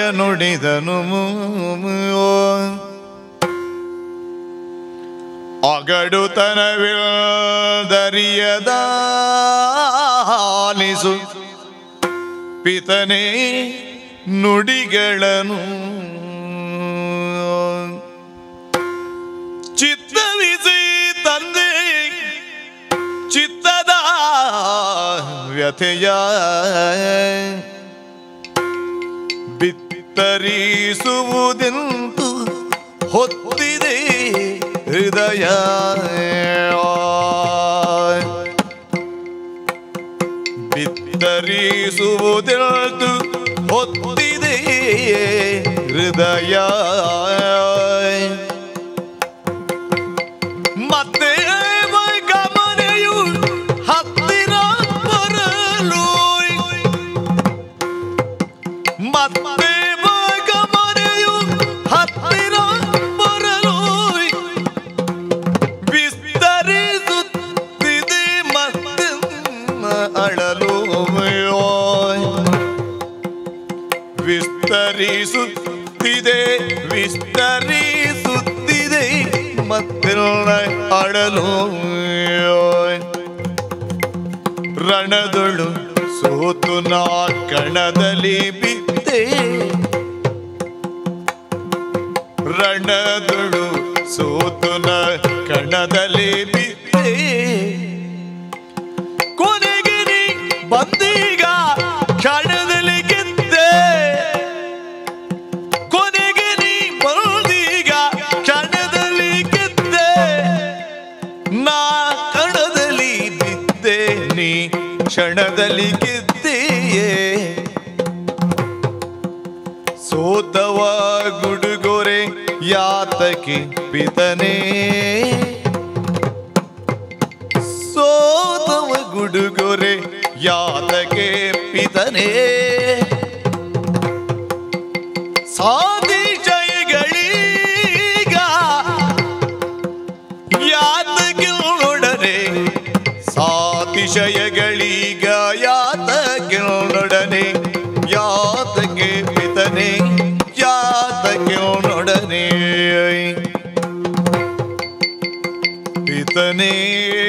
ನುಡಿದನು ಅಗಡುತನವಿಲ್ದರಿಯದ ಆಲಿಸು ಪಿತನೇ ನುಡಿಗಳನು ಚಿತ್ತವಿಸಿ ತಂದೆ ಚಿತ್ತದ ವ್ಯಥೆಯ ಬಿತ್ತರಿಸುವುದೆಂದು ಹೊತ್ತಿದೆ ಹೃದಯ ಬಿತ್ತರಿಸುವುದೆಂದು ಹೊತ್ತಿದೆ ಹೃದಯ ಮತ್ತೆ ಗಮನೆಯು ಹತ್ತಿರ ಬರಲು ಮತ್ತೆ ಗಮನೆಯು ಹತ್ತಿರ ಬರಲು ವಿಸ್ತರಿಸುತ್ತಿದೆ ಮತ್ತೆ ಅಳಲು ವಿಸ್ತರಿಸುತ್ತಿದೆ ವಿಸ್ತರಿಸುತ್ತಿದೆ ಮತ್ತೆಲ್ಲ ಅಳಲು ರಣದೊಳು ಸೋತು ನಾ ಕಣದಲ್ಲಿ ಬಿದ್ದೆ ರಣದೊಳು ಸೋತು ನ ಕಣದಲ್ಲಿ ಬಿದ್ದೆ ಕೊನೆಗೆ ನೀ ಬಂದೀಗ ಕ್ಷಣದಲ್ಲಿ ಗೆದ್ದೆ ಕೊನೆಗೆ ನೀ ಬಂದೀಗ ಕ್ಷಣದಲ್ಲಿ ಗೆದ್ದೆ ನಾ ಕಣದಲ್ಲಿ ಬಿದ್ದೆ ನೀ ಕ್ಷಣದಲ್ಲಿ ಗೆದ್ದೆಯೇ ಸೋತವ ಗುಡುಗೊರೆ ಯಾತಕ್ಕೆ ಪಿತನೇ ಸೋತವ ಗುಡುಗೊರೆ ಯಾತಕ್ಕೆ ಪಿತನೇ ಸಾಧಿ ಜಯಗಳೀಗ ಯಾತಕ್ಕೆ ನೋಡನೆ ಸಾತಿಶಯಗಳೀಗ ಯಾತಕ್ಕೆ ನೋಡನೆ ಯಾತಕ್ಕೆ ಪಿತನೆ ಯಾತಕ್ಕೆ ನೋಡನೆ ಪಿತನೇ